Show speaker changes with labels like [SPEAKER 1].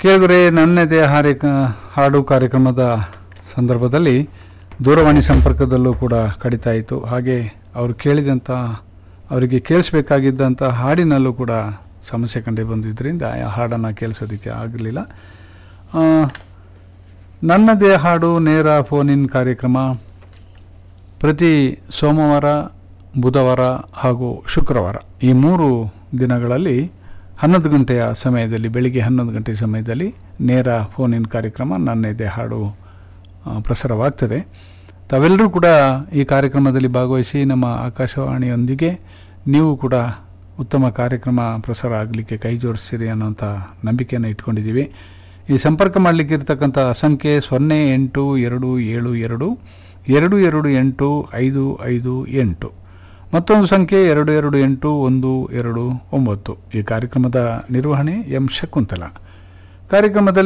[SPEAKER 1] ಕೇಳಿದರೆ ನನ್ನದೇ ಹಾರಿಕ ಹಾಡು ಕಾರ್ಯಕ್ರಮದ ಸಂದರ್ಭದಲ್ಲಿ ದೂರವಾಣಿ ಸಂಪರ್ಕದಲ್ಲೂ ಕೂಡ ಕಡಿತ ಆಯಿತು ಹಾಗೆ ಅವರು ಕೇಳಿದಂಥ ಅವರಿಗೆ ಕೇಳಿಸ್ಬೇಕಾಗಿದ್ದಂಥ ಹಾಡಿನಲ್ಲೂ ಕೂಡ ಸಮಸ್ಯೆ ಕಂಡು ಬಂದಿದ್ದರಿಂದ ಆ ಹಾಡನ್ನು ಕೇಳಿಸೋದಕ್ಕೆ ಆಗಲಿಲ್ಲ ಆ, ನನ್ನದೇ ಹಾಡು ನೇರ ಫೋನಿನ್ ಕಾರ್ಯಕ್ರಮ ಪ್ರತಿ ಸೋಮವಾರ ಬುಧವಾರ ಹಾಗೂ ಶುಕ್ರವಾರ ಈ ಮೂರು ದಿನಗಳಲ್ಲಿ ಹನ್ನೊಂದು ಗಂಟೆಯ ಸಮಯದಲ್ಲಿ ಬೆಳಿಗ್ಗೆ ಹನ್ನೊಂದು ಗಂಟೆ ಸಮಯದಲ್ಲಿ ನೇರ ಫೋನಿನ್ ಕಾರ್ಯಕ್ರಮ ನನ್ನದೇ ಹಾಡು ಆ, ಪ್ರಸಾರವಾಗ್ತದೆ ತಾವೆಲ್ಲರೂ ಕೂಡ ಈ ಕಾರ್ಯಕ್ರಮದಲ್ಲಿ ಭಾಗವಹಿಸಿ ನಮ್ಮ ಆಕಾಶವಾಣಿಯೊಂದಿಗೆ ನೀವು ಕೂಡ ಉತ್ತಮ ಕಾರ್ಯಕ್ರಮ ಪ್ರಸಾರ ಆಗಲಿಕ್ಕೆ ಕೈ ಜೋಡಿಸ್ತೀರಿ ಅನ್ನೋಂಥ ನಂಬಿಕೆಯನ್ನು ಇಟ್ಕೊಂಡಿದ್ದೀವಿ ಈ ಸಂಪರ್ಕ ಮಾಡಲಿಕ್ಕೆ ಇರ್ತಕ್ಕಂಥ ಸಂಖ್ಯೆ ಸೊನ್ನೆ ಎಂಟು ಎರಡು ಏಳು ಎರಡು ಎರಡು ಎರಡು ಎಂಟು ಐದು ಐದು ಎಂಟು ಮತ್ತೊಂದು ಸಂಖ್ಯೆ ಎರಡು ಎರಡು ಎಂಟು ಒಂದು ಎರಡು ಒಂಬತ್ತು ಈ ಕಾರ್ಯಕ್ರಮದ ನಿರ್ವಹಣೆ ಎಂ ಶಕುಂತಲ ಕಾರ್ಯಕ್ರಮದಲ್ಲಿ